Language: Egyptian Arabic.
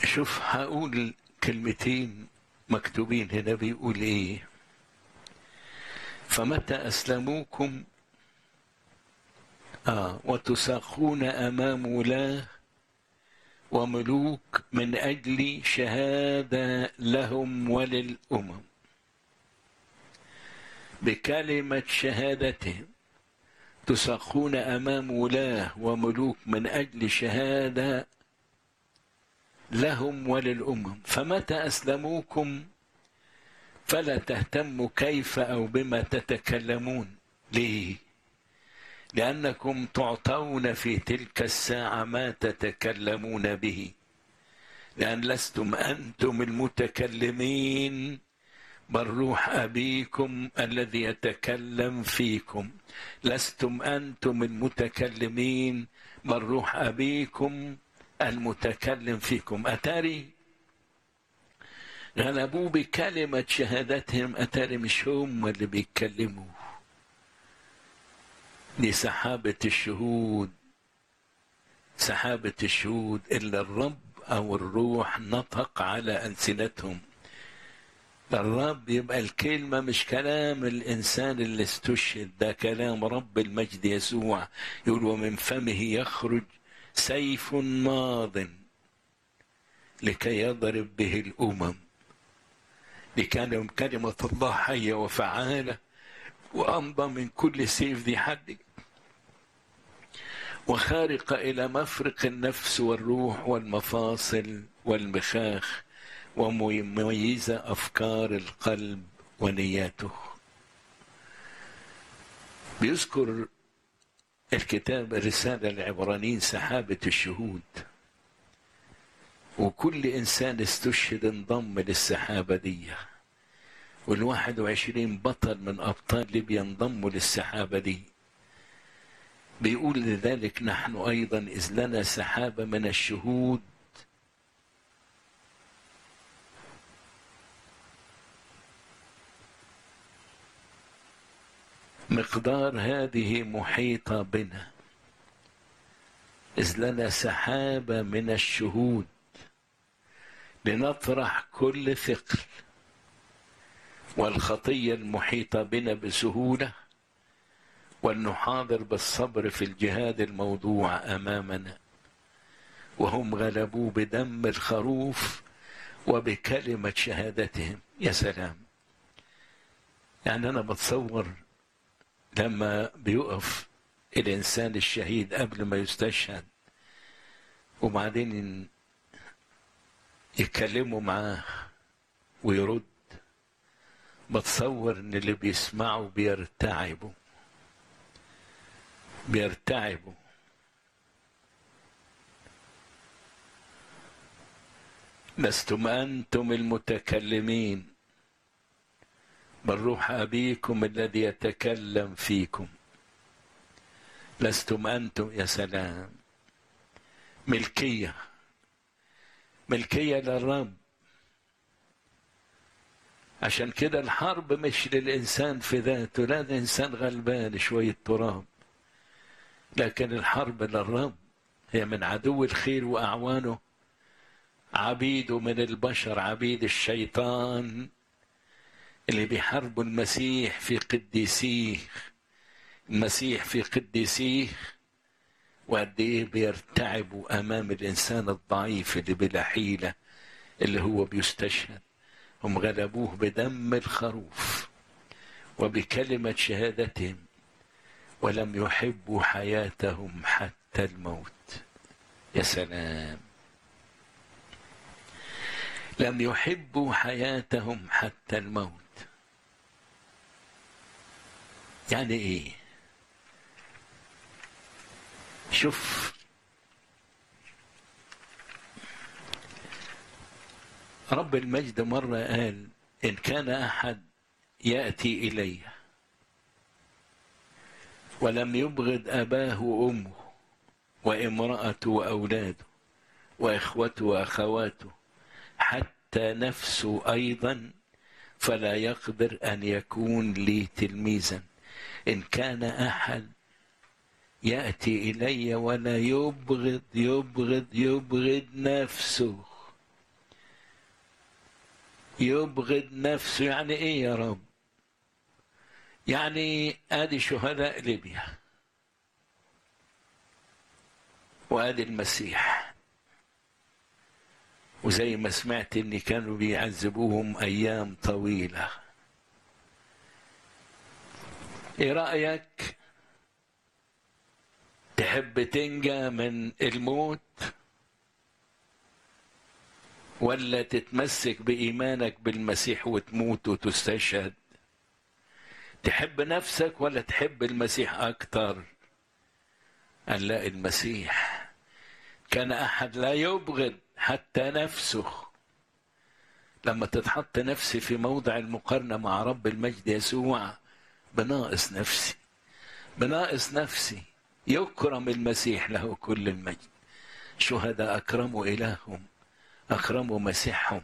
شوف هقول كلمتين مكتوبين هنا بيقول ايه فمتى اسلموكم آه وتساقون امام ولاه وملوك من اجل شهاده لهم وللامم بكلمه شهادتهم تساقون امام ولاه وملوك من اجل شهاده لهم وللامم فمتى اسلموكم فلا تهتموا كيف او بما تتكلمون ليه لانكم تعطون في تلك الساعه ما تتكلمون به لان لستم انتم المتكلمين بل روح ابيكم الذي يتكلم فيكم لستم انتم المتكلمين بل روح ابيكم المتكلم فيكم اتاري غلبوه بكلمة شهادتهم أتاري مش هم اللي بيتكلموا دي سحابة الشهود سحابة الشهود إلا الرب أو الروح نطق على ألسنتهم الرب يبقى الكلمة مش كلام الإنسان اللي استشهد ده كلام رب المجد يسوع يقول ومن فمه يخرج سيف ماض لكي يضرب به الأمم لكان كلمة الله حية وفعالة وأمضى من كل سيف ذي حد وخارقة إلى مفرق النفس والروح والمفاصل والمخاخ ومميزة أفكار القلب ونياته بيذكر الكتاب الرسالة العبرانيين سحابة الشهود وكل إنسان استشهد انضم للسحابة دي والواحد وعشرين بطل من أبطال ليبيا انضموا للسحابة دي بيقول لذلك نحن أيضا إذ لنا سحابة من الشهود مقدار هذه محيطة بنا إذ لنا سحابة من الشهود لنطرح كل ثقل والخطية المحيطة بنا بسهولة ولنحاضر بالصبر في الجهاد الموضوع أمامنا وهم غلبوا بدم الخروف وبكلمة شهادتهم يا سلام يعني أنا بتصور لما بيقف الإنسان الشهيد قبل ما يستشهد وبعدين يتكلموا معاه ويرد بتصور ان اللي بيسمعوا بيرتعبوا بيرتعبوا لستم انتم المتكلمين بل روح ابيكم الذي يتكلم فيكم لستم انتم يا سلام ملكيه ملكيه للرب عشان كده الحرب مش للإنسان في ذاته لا الإنسان غلبان شوية تراب لكن الحرب للرب هي من عدو الخير وأعوانه عبيده من البشر عبيد الشيطان اللي بيحاربوا المسيح في قديسيه المسيح في قديسيه وقد ايه بيرتعبوا امام الانسان الضعيف اللي بلا حيله اللي هو بيستشهد هم غلبوه بدم الخروف وبكلمة شهادتهم ولم يحبوا حياتهم حتى الموت يا سلام لم يحبوا حياتهم حتى الموت يعني ايه شوف رب المجد مرة قال إن كان أحد يأتي إلي ولم يبغض أباه وأمه وامرأته وأولاده وإخوته وأخواته حتى نفسه أيضا فلا يقدر أن يكون لي تلميذا إن كان أحد يأتي إلي ولا يبغض يبغض يبغض نفسه يبغض نفسه يعني ايه يا رب يعني ادي شهداء ليبيا وادي المسيح وزي ما سمعت ان كانوا بيعذبوهم ايام طويله ايه رايك تحب تنجى من الموت ولا تتمسك بايمانك بالمسيح وتموت وتستشهد تحب نفسك ولا تحب المسيح اكتر قال لا المسيح كان احد لا يبغض حتى نفسه لما تتحط نفسي في موضع المقارنه مع رب المجد يسوع بناقص نفسي بناقص نفسي يكرم المسيح له كل المجد شهداء اكرموا الههم اكرموا مسيحهم